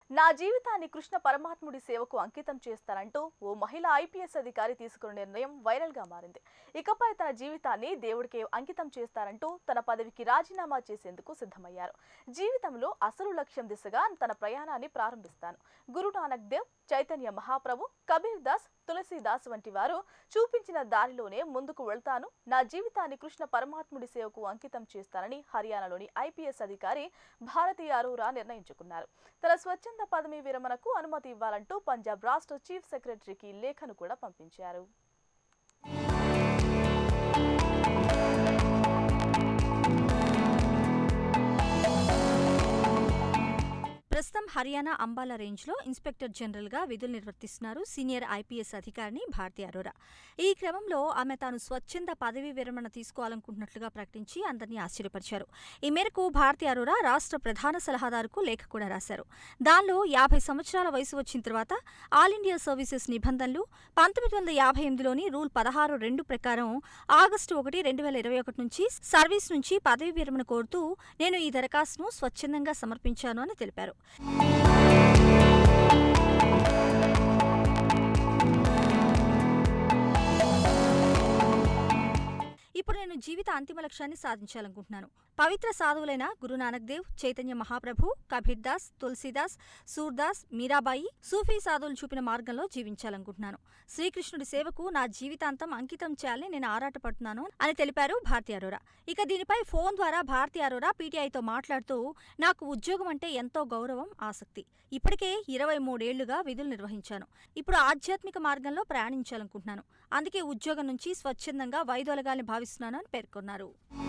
నా జీవితాన్ని కృష్ణ పరమాత్ముడి సేవకు అంకితం చేస్తానంటూ ఓ మహిళా ఐపీఎస్ అధికారి తీసుకున్న నిర్ణయం వైరల్ గా మారింది ఇకపై తన జీవితాన్ని దేవుడికి అంకితం చేస్తారంటూ తన పదవికి రాజీనామా చేసేందుకు సిద్ధమయ్యారు జీవితంలో అసలు లక్ష్యం దిశగా తన ప్రయాణాన్ని ప్రారంభిస్తాను గురు నానక్ దేవ్ చైతన్య మహాప్రభు కబీర్ దాస్ తులసీదాస్ వంటి వారు చూపించిన దారిలోనే ముందుకు వెళ్తాను నా జీవితాన్ని కృష్ణ పరమాత్ముడి సేవకు అంకితం చేస్తానని హర్యానాలోని ఐపీఎస్ అధికారి భారతీయ అరోరా నిర్ణయించుకున్నారు తన స్వచ్ఛంద పదవి విరమణకు అనుమతి ఇవ్వాలంటూ పంజాబ్ రాష్ట్ర చీఫ్ సెక్రటరీకి లేఖను కూడా పంపించారు ప్రస్తుతం హర్యానా అంబాలా రేంజ్లో ఇన్స్పెక్టర్ జనరల్గా విధులు నిర్వర్తిస్తున్నారు సీనియర్ ఐపీఎస్ అధికారిని భారతి అరోరా ఈ క్రమంలో ఆమె తాను స్వచ్ఛంద పదవీ విరమణ తీసుకోవాలనుకుంటున్నట్లుగా ప్రకటించి అందరినీ ఆశ్చర్యపరిచారు ఈ మేరకు భారతి అరోరా రాష్ట్ర ప్రధాన సలహాదారుకు లేఖ కూడా రాశారు దానిలో యాభై సంవత్సరాల వయసు వచ్చిన తర్వాత ఆల్ ఇండియా సర్వీసెస్ నిబంధనలు పంతొమ్మిది వందల యాభై ఎనిమిదిలోని రూల్ పదహారు రెండు ప్రకారం ఆగస్టు ఒకటి రెండు వేల ఇరవై ఒకటి నుంచి సర్వీస్ నుంచి పదవీ విరమణ కోరుతూ నేను ఈ దరఖాస్తును స్వచ్ఛందంగా సమర్పించాను అని తెలిపారు ఇప్పుడు నేను జీవిత అంతిమ లక్ష్యాన్ని సాధించాలనుకుంటున్నాను పవిత్ర సాధువులైన గురునానక్ దేవ్ చైతన్య మహాప్రభు కబీర్ దాస్ తులసీదాస్ సూర్దాస్ మీరాబాయి సూఫీ సాధువులు చూపిన మార్గంలో జీవించాలనుకుంటున్నాను శ్రీకృష్ణుడి సేవకు నా జీవితాంతం అంకితం చేయాలని నేను ఆరాటపడుతున్నాను అని తెలిపారు భారతి అరోరా ఇక దీనిపై ఫోన్ ద్వారా భారతి అరోరా పీటీఐతో మాట్లాడుతూ నాకు ఉద్యోగం అంటే ఎంతో గౌరవం ఆసక్తి ఇప్పటికే ఇరవై మూడేళ్లుగా విధులు నిర్వహించాను ఇప్పుడు ఆధ్యాత్మిక మార్గంలో ప్రయాణించాలనుకుంటున్నాను అందుకే ఉద్యోగం నుంచి స్వచ్ఛందంగా వైదొలగాలని భావిస్తున్నాను అని పేర్కొన్నారు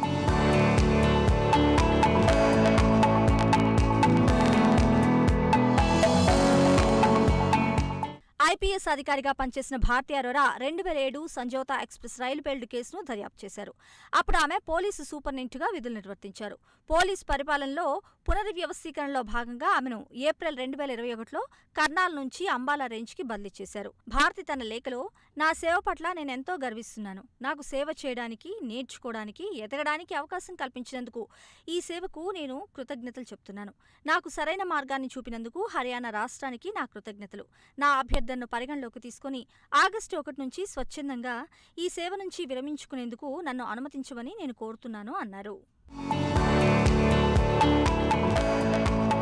ఐపీఎస్ అధికారిగా పనిచేసిన భారతి అరోరా రెండు వేల ఏడు సంజోతా ఎక్స్ప్రెస్ రైలు పేల్డ్ కేసును దర్యాప్తు చేశారు అప్పుడు ఆమె పోలీసు సూపరింటెండెంట్గా విధులు నిర్వర్తించారు పోలీస్ పరిపాలనలో పునర్వ్యవస్థీకరణలో భాగంగా ఆమెను ఏప్రిల్ రెండు వేల ఇరవై ఒకటిలో కర్నాల్ నుంచి అంబాలా రేంజ్కి బదిలీ చేశారు భారతి తన లేఖలో నా సేవ పట్ల నేను ఎంతో గర్విస్తున్నాను నాకు సేవ చేయడానికి నేర్చుకోవడానికి ఎదగడానికి అవకాశం కల్పించినందుకు ఈ సేవకు నేను కృతజ్ఞతలు చెప్తున్నాను నాకు సరైన మార్గాన్ని చూపినందుకు హర్యానా రాష్ట్రానికి నా కృతజ్ఞతలు నా అభ్యర్థనను పరిగణలోకి తీసుకుని ఆగస్టు ఒకటి నుంచి స్వచ్ఛందంగా ఈ సేవ నుంచి విరమించుకునేందుకు నన్ను అనుమతించమని నేను కోరుతున్నాను అన్నారు